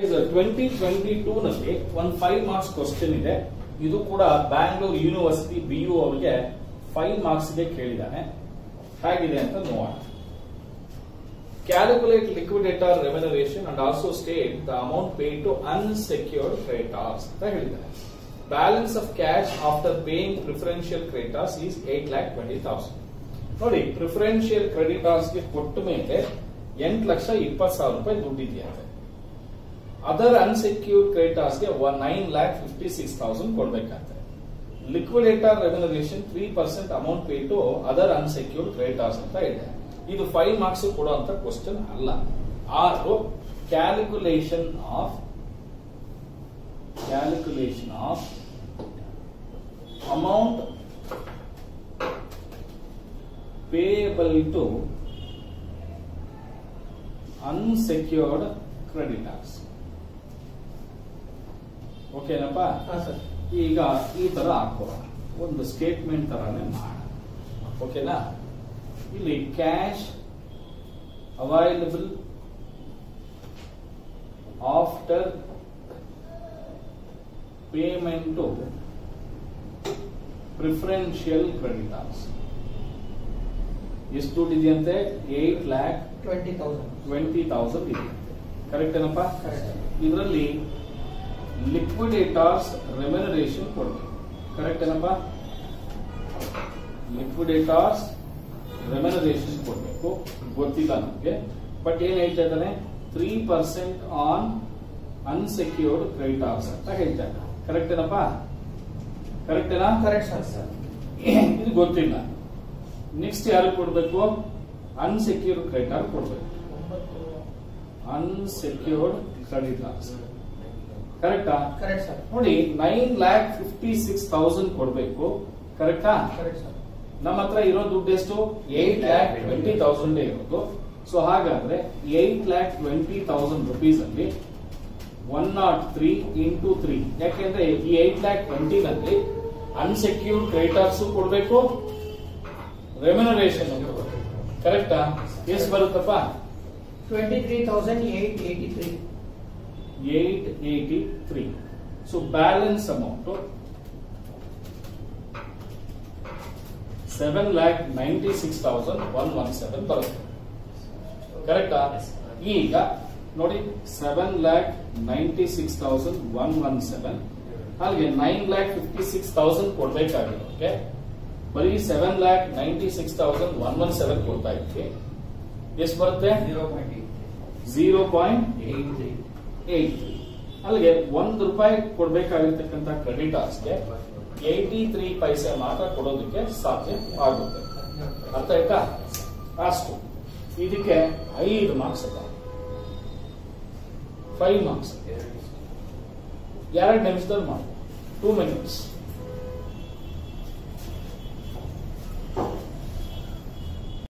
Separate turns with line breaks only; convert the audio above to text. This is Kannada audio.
ಟ್ವೆಂಟಿ ಟ್ವೆಂಟಿ ಟೂ ನಲ್ಲಿ ಒಂದು ಫೈವ್ ಮಾರ್ಕ್ಸ್ ಕ್ವಶನ್ ಇದೆ ಇದು ಕೂಡ ಬ್ಯಾಂಗ್ಳೂರ್ ಯೂನಿವರ್ಸಿಟಿ ಬಿ ಯು ಅವರಿಗೆ ಫೈವ್ ಮಾರ್ಕ್ಸ್ ಗೆ ಕೇಳಿದ್ದಾನೆ ಹೇಗಿದೆ ಅಂತ ನೋಡೋಣ calculate liquidator remuneration and also state the amount pay to unsecured creditors ಅಂತ ಹೇಳಿದ್ದಾರೆ balance of cash after paying preferential creditors is eight lakh twenty thousand ನೋಡಿ ಪ್ರಿಫರೆನ್ಷಿಯಲ್ ಕ್ರೆಡಿಟಾರ್ಸ್ ಗೆ ಕೊಟ್ಟ ಮೇಲೆ ಎಂಟು ಲಕ್ಷ ಇಪ್ಪತ್ತು ಸಾವಿರ ರೂಪಾಯಿ ದುಡ್ಡಿದೆಯಂತೆ ಅದರ್ ಅನ್ಸೆಕ್ಯೂರ್ಡ್ ಕ್ರೆಡಿಟಾರ್ಸ್ ಗೆ nine lakh fifty six thousand ಕೊಡ್ಬೇಕಂತೆ liquidator remuneration three percent amount pay to other unsecured creditors ಅಂತ ಇದೆ ಇದು ಫೈವ್ ಮಾರ್ಕ್ಸ್ ಕೊಡುವಂತ ಕ್ವಶನ್ ಅಲ್ಲ ಆರು calculation of calculation of amount payable to unsecured creditors ಓಕೆನಪ್ಪ ಈಗ ಈ ತರ ಹಾಕೋಣ ಒಂದು ಸ್ಟೇಟ್ಮೆಂಟ್ ತರಾನೇ ಮಾಡೋಣ ಓಕೆನಾ ಇಲ್ಲಿ cash available after payment to preferential creditors ಎಷ್ಟು ದುಡ್ಡು ಇದೆಯಂತೆ eight lakh
twenty thousand
twenty thousand ಇದೆ ಕರೆಕ್ಟ್ ಏನಪ್ಪ
ಕರೆಕ್ಟ್
ಇದರಲ್ಲಿ ಲಿಕ್ವಿಡೇಟರ್ಸ್ ರೆಮ್ಯುನರೇಷನ್ ಕೊಡ್ಬೇಕು ಕರೆಕ್ಟ್ ಏನಪ್ಪ ಲಿಕ್ವಿಡೇಟರ್ಸ್ ರೆಮ್ಯುನರೇಷನ್ ಕೊಡ್ಬೇಕು ಗೊತ್ತಿಲ್ಲ ನಮಗೆ ಬಟ್ ಏನ್ ಹೇಳ್ತಾ ಇದ್ದಾನೆ three percent on unsecured creditors ಅಂತ ಹೇಳ್ತಾ ಇದ್ದಾನೆ ಕರೆಕ್ಟ್ ಏನಪ್ಪ ಕರೆಕ್ಟ್ ಏನಾ
ಕರೆಕ್ಟ್ ಸರ್ ಸರ್
ಇದು ಗೊತ್ತಿಲ್ಲ ನೆಕ್ಸ್ಟ್ ಯಾರು ಕೊಡ್ಬೇಕು ಅನ್ಸೆಕ್ಯೂರ್ಡ್ ಕ್ರೆಡಿಟಾರ್ ಕೊಡ್ಬೇಕು ಅನ್ಸೆಕ್ಯೂರ್ಡ್ ಕ್ರೆಡಿಟಾರ್ಸ್ ಕರೆಕ್ಟಾ
ಕರೆಕ್ಟ್ ಸರ್
ನೋಡಿ nine lakh fifty six thousand ಕೊಡ್ಬೇಕು ಕರೆಕ್ಟಾ
ಕರೆಕ್ಟ್ ಸರ್
ನಮ್ಮ ಹತ್ರ ಇರೋ ದುಡ್ಡು ಎಷ್ಟು ಏಟ್ ಲ್ಯಾಕ್ ಟ್ವೆಂಟಿ ತೌಸಂಡ್ ಇರೋದು ಸೊ ಹಾಗಾದ್ರೆ eight lakh twenty thousand rupees ಅಲ್ಲಿ one nought three into three ಯಾಕೆಂದ್ರೆ ಈ ಏಟ್ ಲ್ಯಾಕ್ ಟ್ವೆಂಟಿ ನಲ್ಲಿ ಅನ್ಸೆಕ್ಯೂರ್ಡ್ ಕ್ರೆಡಿಟರ್ಸ್ ಕೊಡ್ಬೇಕು ರೆಮ್ಯುನರೇಷನ್ ಕರೆಕ್ಟಾ ಎಷ್ಟು ಬರುತ್ತಪ್ಪ
twenty three thousand eight eighty three
eight eighty three so balance amount seven lakh ninety six thousand one one seven ಬರುತ್ತೆ ಕರೆಕ್ಟಾ ಈಗ ನೋಡಿ seven lakh ninety six thousand one one seven ಹಾಗೆ nine lakh fifty six thousand ಕೊಡ್ಬೇಕಾಗಿರೋಕೆ ಬರೀ seven lakh ninety six thousand one one seven ಕೊಡ್ತಾ ಇದ್ವಿ ಎಷ್ಟು ಬರುತ್ತೆ
zero point
zero point
eight three
eight ಅಲ್ಲಿಗೆ ಒಂದು ರೂಪಾಯಿ ಕೊಡ್ಬೇಕಾಗಿರ್ತಕ್ಕಂಥ ಕ್ರೆಡಿಟಾರ್ಸ್ಗೆ ಏಯ್ಟಿ ತ್ರೀ ಪೈಸೆ ಮಾತ್ರ ಕೊಡೋದಕ್ಕೆ ಸಾಧ್ಯ ಆಗುತ್ತೆ ಅರ್ಥ ಆಯ್ತಾ ಅಷ್ಟು ಇದಕ್ಕೆ ಐದು ಮಾರ್ಕ್ಸ್ ಅದ ಫೈವ್ ಮಾರ್ಕ್ಸ್ ಎರಡು ನಿಮಿಷದಲ್ಲಿ ಮಾಡಿ ಟೂ ಮಿನಿಟ್ಸ್